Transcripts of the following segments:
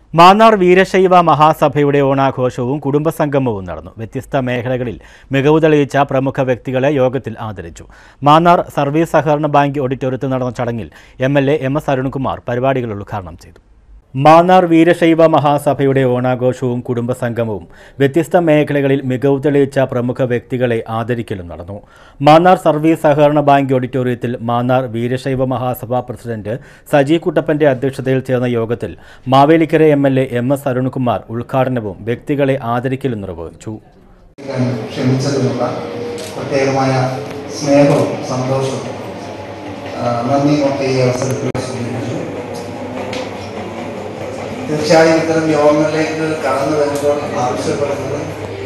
മാന്നാർ വീരശൈവ മഹാസഭയുടെ ഓണാഘോഷവും കുടുംബസംഗമവും നടന്നു വ്യത്യസ്ത മേഖലകളിൽ മികവ് തെളിയിച്ച പ്രമുഖ വ്യക്തികളെ യോഗത്തിൽ ആദരിച്ചു മാന്നാർ സർവീസ് സഹകരണ ബാങ്ക് ഓഡിറ്റോറിയത്തിൽ നടന്ന ചടങ്ങിൽ M L A M S Arunkumar പരിപാടികൾ ഉദ്ഘാടനം ചെയ്തു മാന്നാർ വീരശൈവ മഹാസഭയുടെ ഓണാഘോഷവും കുടുംബസംഗമവും വ്യത്യസ്ത മേഖലകളിൽ മികവ് തെളിയിച്ച പ്രമുഖ വ്യക്തികളെ ആദരിക്കലും നടന്നു മാന്നാർ സർവീസ് സഹകരണ ബാങ്ക് ഓഡിറ്റോറിയത്തിൽ മാന്നാർ വീരശൈവ മഹാസഭ പ്രസിഡന്റ് സജി കുട്ടപ്പന്റെ അധ്യക്ഷതയിൽ ചേർന്ന യോഗത്തിൽ Mavelikkara M L A M S Arunkumar ഉദ്ഘാടനവും വ്യക്തികളെ ആദരിക്കലും നിർവഹിച്ചു ഞാൻ ക്ഷമിച്ചതിനുള്ള പ്രത്യേകമായ സ്നേഹവും സന്തോഷവും ആ, നന്ദിയും ഒക്കെ ഈ അവസരത്തിൽ സൂചിപ്പിച്ചു തീർച്ചയായും ഇത്തരം യോഗങ്ങളിലേക്ക് കടന്നു വരുമ്പോൾ ആവശ്യപ്പെടുന്നത്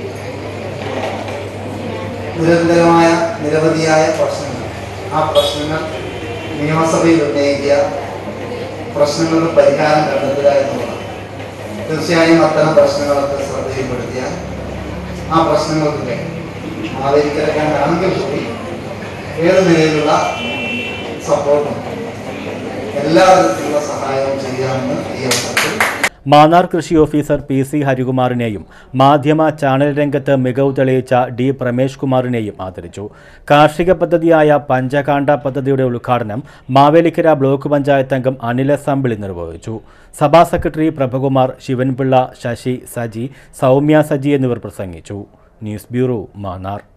നിരന്തരമായ നിരവധിയായ പ്രശ്നങ്ങൾ ആ പ്രശ്നങ്ങൾ നിയമസഭയിൽ ഉന്നയിക്കുക പ്രശ്നങ്ങൾക്ക് പരിഹാരം കണ്ടെത്തുക എന്നുള്ളതാണ് തീർച്ചയായും അത്തരം പ്രശ്നങ്ങളൊക്കെ ശ്രദ്ധയിൽപ്പെടുത്തിയാൽ ആ പ്രശ്നങ്ങൾക്കൊക്കെ മാവേലിക്കരക്കാരാണെങ്കിൽ കൂടി ഏത് നിലയിലുള്ള സപ്പോർട്ടും എല്ലാ തരത്തിലുള്ള സഹായവും ചെയ്യാമെന്ന് ഈ അവസരത്തിൽ മാന്നാർ കൃഷി ഓഫീസർ പി സി ഹരികുമാറിനെയും മാധ്യമ ചാനൽ രംഗത്ത് മികവ് തെളിയിച്ച ഡി പ്രമേഷ് കുമാറിനെയും ആദരിച്ചു കാർഷിക പദ്ധതിയായ പഞ്ചകാണ്ട പദ്ധതിയുടെ ഉദ്ഘാടനം മാവേലിക്കര ബ്ലോക്ക് പഞ്ചായത്ത് അംഗം അനില സമ്പിളി നിർവഹിച്ചു സഭാ സെക്രട്ടറി പ്രഭകുമാർ ശിവൻപിള്ള ശശി സജി സൗമ്യ സജി എന്നിവർ പ്രസംഗിച്ചു ന്യൂസ് ബ്യൂറോ മാന്നാർ